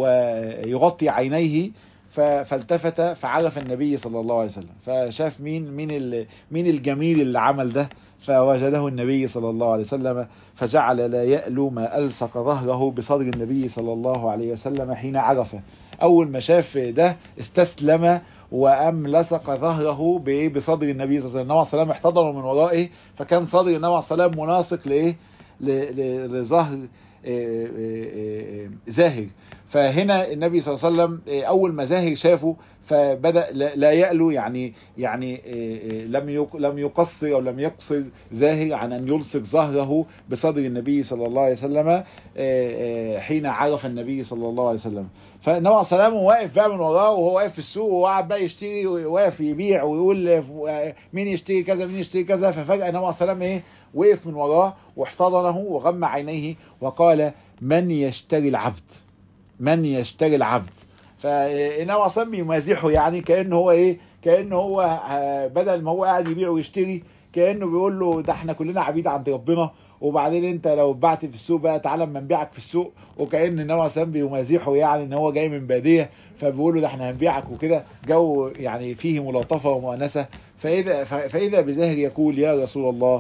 ويغطي عينيه ف- فالتفت فعرف النبي صلى الله عليه وسلم فشاف مين مين ال- مين الجميل اللي عمل ده فوجده النبي صلى الله عليه وسلم فجعل لا يألو ما ألصق ظهره بصدر النبي صلى الله عليه وسلم حين عرفه أول ما شاف ده استسلم وأم لصق ظهره بإيه بصدر النبي صلى الله عليه وسلم النبي عليه السلام احتضنه من ورائه فكان صدر النبي عليه السلام مناسق لإيه ل- ل- لظهر آه، آه، آه، زاهر فهنا النبي صلى الله عليه وسلم آه، اول ما زاهر شافه فبدا لا لا يألو يعني يعني آه، آه، لم يق- لم يقصر او لم يقصر زاهر عن ان يلصق ظهره بصدر النبي صلى الله عليه وسلم آه، آه، حين عرف النبي صلى الله عليه وسلم فالنبي عليه الصلاه والسلام واقف بقى من وراه وهو واقف في السوق وقاعد بقى يشتري واقف يبيع ويقول آه، مين يشتري كذا مين يشتري كذا ففجاه النبي عليه الصلاه والسلام ايه وقف من وراه واحتضنه وغمى عينيه وقال من يشتري العبد من يشتري العبد فالنبي عليه الصلاه بيمازحه يعني كانه هو ايه كانه هو آه، بدل ما هو قاعد يبيع ويشتري كانه بيقول له ده احنا كلنا عبيد عند ربنا وبعدين انت لو بعت في السوق بقى تعالى اما نبيعك في السوق وكان النبي عليه الصلاه بيمازحه يعني ان هو جاي من باديه فبيقول له ده احنا هنبيعك وكده جو يعني فيه ملاطفه ومؤانسه فاذا فاذا بزاهر يقول يا رسول الله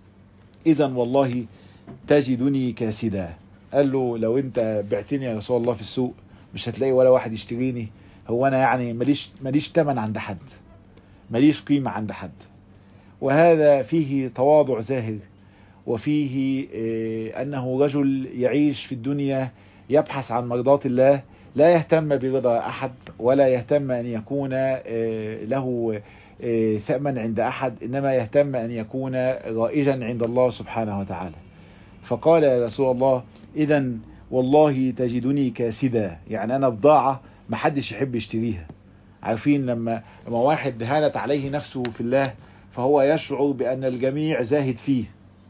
اذا والله تجدني كاسدا قال له لو انت بعتني يا رسول الله في السوق مش هتلاقي ولا واحد يشتريني هو انا يعني ماليش ماليش تمن عند حد ماليش قيمة عند حد وهذا فيه تواضع زاهر وفيه آه، انه رجل يعيش في الدنيا يبحث عن مرضات الله لا يهتم برضا احد ولا يهتم ان يكون آه، له آه، ثمن عند احد انما يهتم ان يكون رائجا عند الله سبحانه وتعالى فقال يا رسول الله اذا والله تجدني كاسدا يعني انا بضاعة محدش يحب يشتريها عارفين لما لما واحد هانت عليه نفسه في الله فهو يشعر بان الجميع زاهد فيه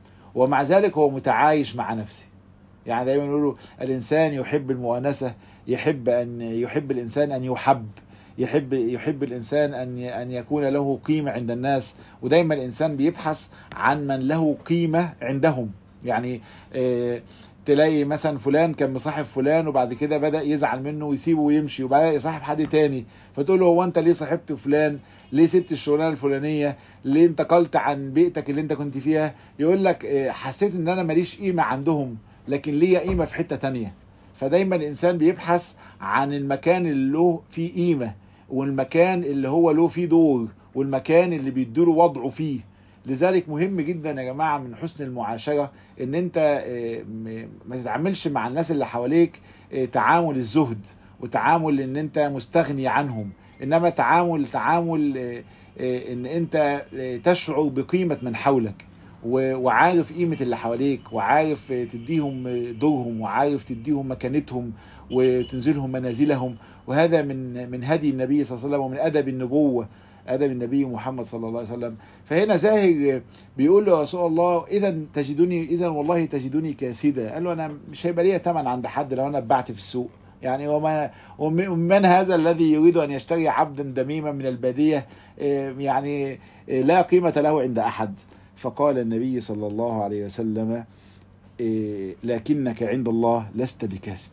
ومع ذلك هو متعايش مع نفسه يعني دايما يقولوا الانسان يحب المؤانسه يحب ان يحب الانسان ان يحب يحب يحب الانسان ان ان يكون له قيمه عند الناس ودايما الانسان بيبحث عن من له قيمه عندهم يعني آه، تلاقي مثلا فلان كان مصاحب فلان وبعد كده بدأ يزعل منه ويسيبه ويمشي وبعدين يصاحب حد تاني فتقول له هو انت ليه صاحبت فلان ليه سبت الشغلانه الفلانيه ليه انتقلت عن بيئتك اللي انت كنت فيها يقول لك آه، حسيت ان انا ماليش قيمه عندهم لكن ليا قيمه في حته تانية فدايما الانسان بيبحث عن المكان اللي له فيه قيمه والمكان اللي هو له فيه دور والمكان اللي بيديله وضعه فيه لذلك مهم جدا يا جماعه من حسن المعاشره ان انت آه، م- ما تتعاملش مع الناس اللي حواليك آه، تعامل الزهد وتعامل ان انت مستغني عنهم انما تعامل تعامل آه، آه، ان انت آه، تشعر بقيمه من حولك و- وعارف قيمة اللي حواليك وعارف آه، تديهم آه، دورهم وعارف تديهم مكانتهم وتنزلهم منازلهم وهذا من من هدي النبي صلى الله عليه وسلم ومن أدب النبوة أدب النبي محمد صلى الله عليه وسلم فهنا زاهر آه، بيقول له يا رسول الله إذا تجدني إذا والله تجدني كاسدا قال له أنا مش هيبقى ليا ثمن عند حد لو أنا اتبعت في السوق يعني وما ومن هذا الذي يريد أن يشتري عبدا دميما من البادية آه، يعني آه، لا قيمة له عند أحد فقال النبي صلى الله عليه وسلم إيه، لكنك عند الله لست بكاسد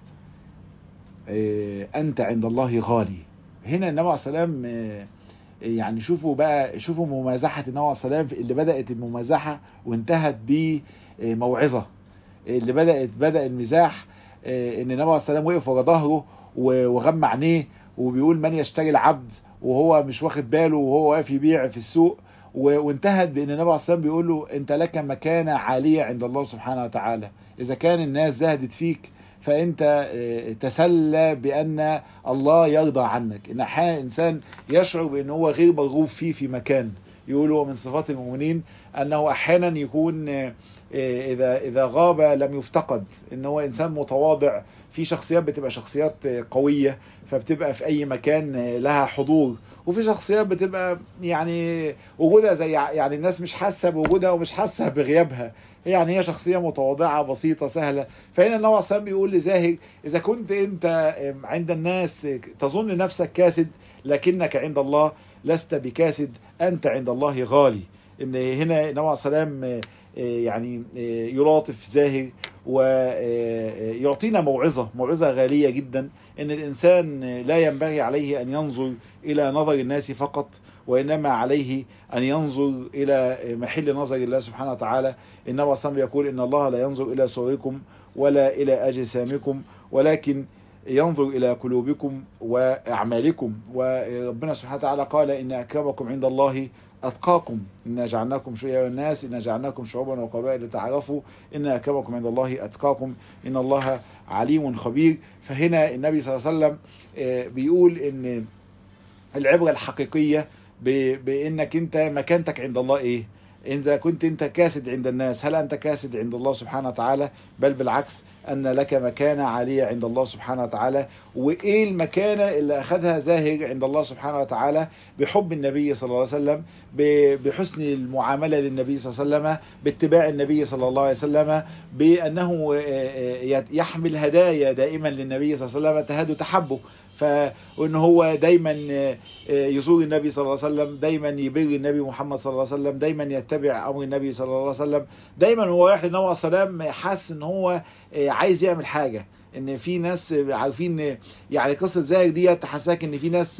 إيه، أنت عند الله غالي هنا النبي عليه السلام إيه، يعني شوفوا بقى شوفوا ممازحة النبي عليه السلام اللي بدأت الممازحة وانتهت بموعظة اللي بدأت بدأ المزاح إيه، ان النبي عليه السلام وقف ورا ظهره و- وغمى عينيه وبيقول من يشتري العبد و- وهو مش واخد باله وهو واقف يبيع في السوق و- وانتهت بان النبي عليه الصلاه والسلام بيقول له انت لك مكانه عاليه عند الله سبحانه وتعالى اذا كان الناس زهدت فيك فانت آه، تسلى بان الله يرضى عنك ان احيانا انسان يشعر بان هو غير مرغوب فيه في مكان يقولوا من صفات المؤمنين انه احيانا يكون آه، آه، اذا اذا غاب لم يفتقد ان هو انسان متواضع في شخصيات بتبقى شخصيات آه، قويه فبتبقى في اي مكان آه، لها حضور وفي شخصيات بتبقى يعني وجودها زي يعني الناس مش حاسه بوجودها ومش حاسه بغيابها يعني هي شخصيه متواضعه بسيطه سهله فهنا النبي عليه الصلاه بيقول لزاهر اذا كنت انت عند الناس تظن نفسك كاسد لكنك عند الله لست بكاسد انت عند الله غالي ان هنا النبي عليه السلام يعني يلاطف زاهر ويعطينا موعظة موعظة غالية جدا ان الانسان لا ينبغي عليه ان ينظر الى نظر الناس فقط وإنما عليه أن ينظر إلى محل نظر الله سبحانه وتعالى النبي صلى الله يقول إن الله لا ينظر إلى صوركم ولا إلى أجسامكم ولكن ينظر إلى قلوبكم وأعمالكم وربنا سبحانه وتعالى قال إن أكرمكم عند الله أتقاكم إنا جعلناكم شيعا الناس إنا جعلناكم شعوبا وقبائل لتعرفوا إن أكرمكم عند الله أتقاكم إن الله عليم خبير فهنا النبي صلى الله عليه وسلم بيقول إن العبرة الحقيقية بانك انت مكانتك عند الله ايه اذا كنت انت كاسد عند الناس هل انت كاسد عند الله سبحانه وتعالى بل بالعكس ان لك مكانة عالية عند الله سبحانه وتعالى وايه المكانة اللي اخذها زاهر عند الله سبحانه وتعالى بحب النبي صلى الله عليه وسلم بحسن المعاملة للنبي صلى الله عليه وسلم باتباع النبي صلى الله عليه وسلم بانه يحمل هدايا دائما للنبي صلى الله عليه وسلم تهاد تحبه فان هو دايما يزور النبي صلى الله عليه وسلم دايما يبر النبي محمد صلى الله عليه وسلم دايما يتبع امر النبي صلى الله عليه وسلم دايما هو رايح للنبي عليه السلام حاسس ان هو عايز يعمل حاجه ان في ناس عارفين يعني قصه زاهر دي تحسسك ان في ناس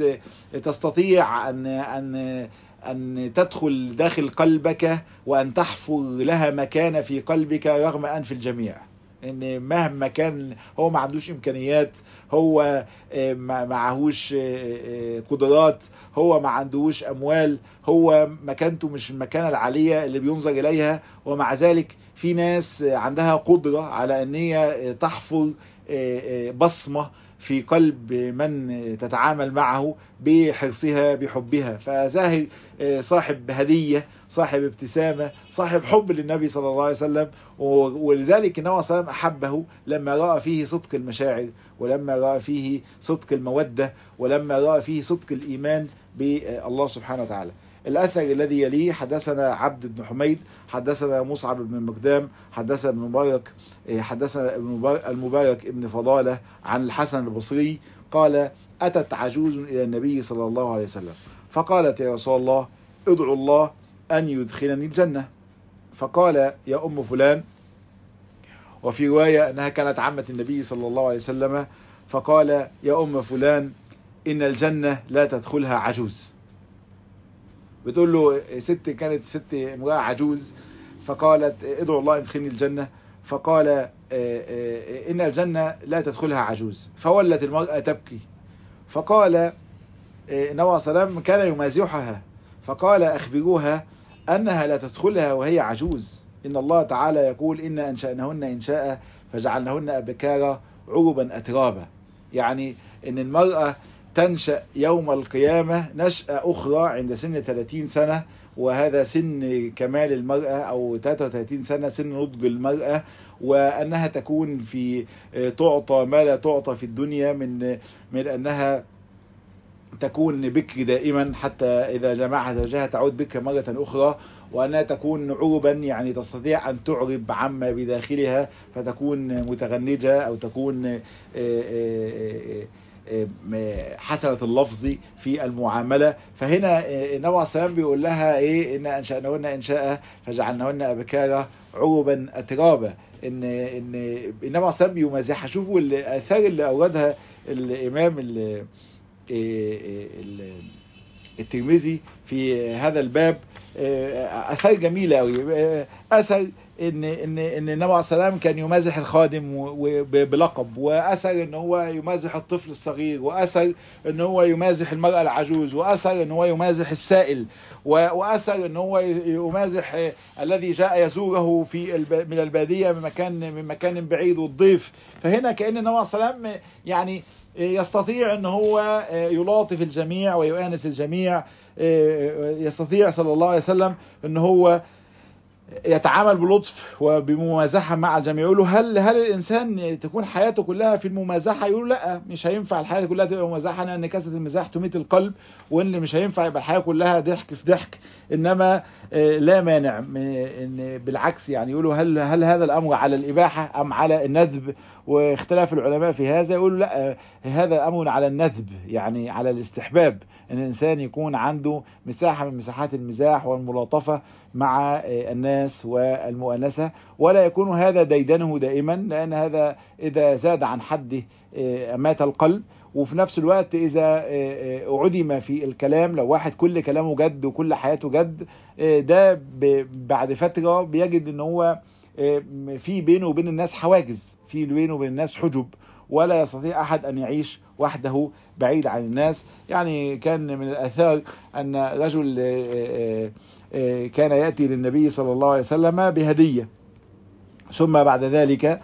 تستطيع ان ان أن تدخل داخل قلبك وأن تحفر لها مكان في قلبك رغم أنف الجميع ان مهما كان هو ما عندوش امكانيات هو ما معهوش قدرات هو ما عندوش اموال هو مكانته مش المكانه العاليه اللي بينظر اليها ومع ذلك في ناس عندها قدره على ان هي تحفر بصمه في قلب من تتعامل معه بحرصها بحبها فزاهر صاحب هدية صاحب ابتسامة صاحب حب للنبي صلى الله عليه وسلم ولذلك النبي صلى الله عليه وسلم أحبه لما رأى فيه صدق المشاعر ولما رأى فيه صدق المودة ولما رأى فيه صدق الإيمان بالله سبحانه وتعالى الأثر الذي يليه حدثنا عبد بن حميد حدثنا مصعب بن مقدام حدثنا ابن مبارك حدثنا المبارك ابن فضالة عن الحسن البصري قال أتت عجوز إلى النبي صلى الله عليه وسلم فقالت يا رسول الله ادعو الله أن يدخلني الجنة فقال يا أم فلان وفي رواية أنها كانت عمة النبي صلى الله عليه وسلم فقال يا أم فلان إن الجنة لا تدخلها عجوز بتقول له ست كانت ست امرأة عجوز فقالت ادعو الله يدخلني الجنة فقال إن الجنة لا تدخلها عجوز فولت المرأة تبكي فقال النبي صلى الله عليه وسلم كان يمازحها فقال أخبروها أنها لا تدخلها وهي عجوز إن الله تعالى يقول إن أنشأنهن إنشاء فجعلنهن أبكارا عربا أترابا يعني إن المرأة تنشأ يوم القيامة نشأة أخرى عند سن 30 سنة وهذا سن كمال المرأة أو 33 سنة سن نضج المرأة وأنها تكون في تعطى ما لا تعطى في الدنيا من من أنها تكون بكر دائما حتى إذا جمعها زوجها تعود بكر مرة أخرى وأنها تكون عربا يعني تستطيع أن تعرب عما بداخلها فتكون متغنجة أو تكون حسنة اللفظ في المعاملة فهنا النبي عليه السلام بيقول لها ايه ان انشأنهن انشاء فجعلنهن ابكارا عربا اترابا ان ان النبي عليه السلام بيمازحها شوفوا الاثار اللي اوردها الامام ال الترمذي في هذا الباب اثار جميله قوي اثر ان ان ان النبي عليه السلام كان يمازح الخادم بلقب واثر ان هو يمازح الطفل الصغير واثر ان هو يمازح المراه العجوز واثر ان هو يمازح السائل واثر ان هو يمازح الذي جاء يزوره في من الباديه من مكان من مكان بعيد والضيف فهنا كان النبي عليه السلام يعني يستطيع ان هو يلاطف الجميع ويؤانس الجميع يستطيع صلى الله عليه وسلم ان هو يتعامل بلطف وبممازحه مع الجميع يقولوا هل هل الانسان تكون حياته كلها في الممازحه يقولوا لا مش هينفع الحياه كلها تبقى ممازحه لان كاسه المزاح تميت القلب وان مش هينفع يبقى الحياه كلها ضحك في ضحك انما لا مانع ان بالعكس يعني يقولوا هل هل هذا الامر على الاباحه ام على الندب واختلاف العلماء في هذا يقولوا لا هذا امر على الندب يعني على الاستحباب ان الانسان يكون عنده مساحه من مساحات المزاح والملاطفه مع الناس والمؤانسه ولا يكون هذا ديدنه دائما لان هذا اذا زاد عن حده مات القلب وفي نفس الوقت اذا عدم في الكلام لو واحد كل كلامه جد وكل حياته جد ده بعد فتره بيجد ان هو في بينه وبين الناس حواجز في بينه وبين الناس حجب ولا يستطيع أحد أن يعيش وحده بعيد عن الناس يعني كان من الأثار أن رجل كان يأتي للنبي صلى الله عليه وسلم بهدية ثم بعد ذلك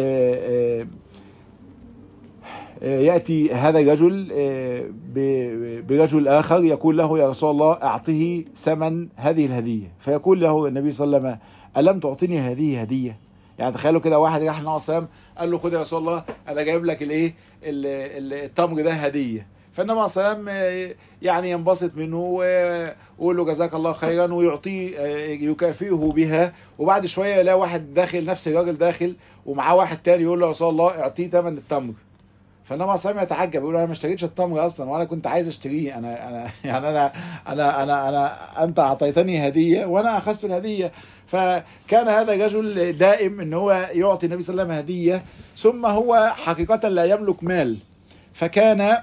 يأتي هذا الرجل برجل آخر يقول له يا رسول الله أعطه ثمن هذه الهدية فيقول له النبي صلى الله عليه وسلم ألم تعطيني هذه هدية يعني تخيلوا كده واحد راح النبي صلى الله عليه وسلم قال له خد يا رسول الله انا جايب لك الايه التمر ده هديه فالنبي صلى الله عليه وسلم يعني ينبسط منه ويقول له جزاك الله خيرا ويعطيه يكافئه بها وبعد شويه يلاقي واحد داخل نفس الراجل داخل ومعاه واحد تاني يقول له يا رسول الله اعطيه ثمن التمر فالنبي صلى الله عليه وسلم يتعجب يقول انا ما اشتريتش التمر اصلا وانا كنت عايز اشتريه انا انا يعني انا انا انا, أنا انت اعطيتني هديه وانا اخذت الهديه فكان هذا الرجل دائم ان هو يعطي النبي صلى الله عليه وسلم هديه ثم هو حقيقه لا يملك مال فكان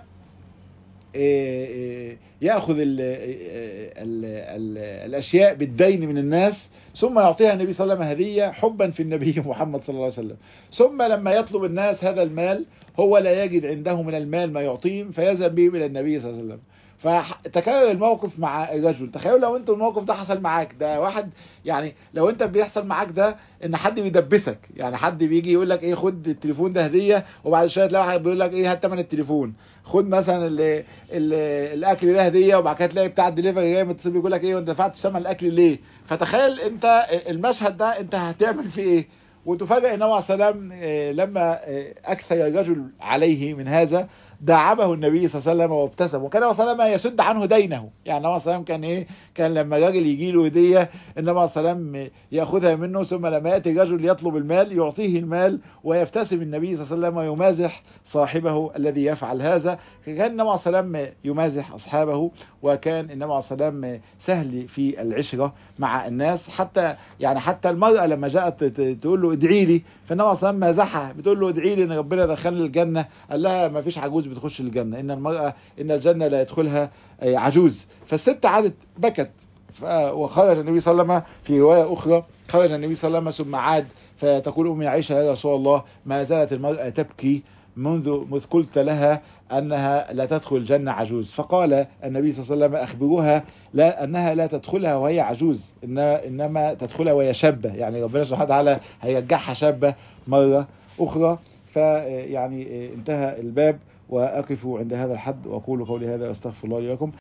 ياخذ ال ال ال الاشياء بالدين من الناس ثم يعطيها النبي صلى الله عليه وسلم هديه حبا في النبي محمد صلى الله عليه وسلم ثم لما يطلب الناس هذا المال هو لا يجد عنده من المال ما يعطيهم فيذهب به الى النبي صلى الله عليه وسلم فتكرر الموقف مع الرجل تخيلوا لو انت الموقف ده حصل معاك ده واحد يعني لو انت بيحصل معاك ده ان حد بيدبسك يعني حد بيجي يقول لك ايه خد التليفون ده هديه وبعد شويه تلاقي واحد بيقول لك ايه هات ثمن التليفون خد مثلا ال ال الاكل ده هديه وبعد كده تلاقي بتاع الدليفري جاي متصل بيقول لك ايه وانت دفعت ثمن الاكل ليه فتخيل انت المشهد ده انت هتعمل فيه ايه وتفاجئ النبي عليه السلام لما اكثر الرجل عليه من هذا دعمه النبي صلى الله عليه وسلم وابتسم وكان صلى الله عليه وسلم يسد عنه دينه يعني النبي صلى الله عليه وسلم كان ايه كان لما الراجل يجي له هديه النبي صلى الله عليه وسلم ياخذها منه ثم لما ياتي الرجل يطلب المال يعطيه المال ويبتسم النبي صلى الله عليه وسلم ويمازح صاحبه الذي يفعل هذا كان النبي صلى الله عليه وسلم يمازح اصحابه وكان النبي صلى الله عليه وسلم سهل في العشره مع الناس حتى يعني حتى المراه لما جاءت تقول له ادعي لي فالنبي صلى الله عليه وسلم مازحها بتقول له ادعي لي ان ربنا دخلني الجنه قال لها ما فيش عجوز بتخش الجنه ان المراه ان الجنه لا يدخلها عجوز فالست عادت بكت وخرج النبي صلى الله عليه وسلم في روايه اخرى خرج النبي صلى الله عليه وسلم ثم عاد فتقول امي عائشه يا رسول الله ما زالت المراه تبكي منذ مذ قلت لها أنها لا تدخل الجنة عجوز فقال النبي صلى الله عليه وسلم أخبروها لا أنها لا تدخلها وهي عجوز إن إنما تدخلها وهي شابة يعني ربنا سبحانه وتعالى هيرجعها شابة مرة أخرى فيعني انتهى الباب وأقف عند هذا الحد وأقول قولي هذا أستغفر الله لكم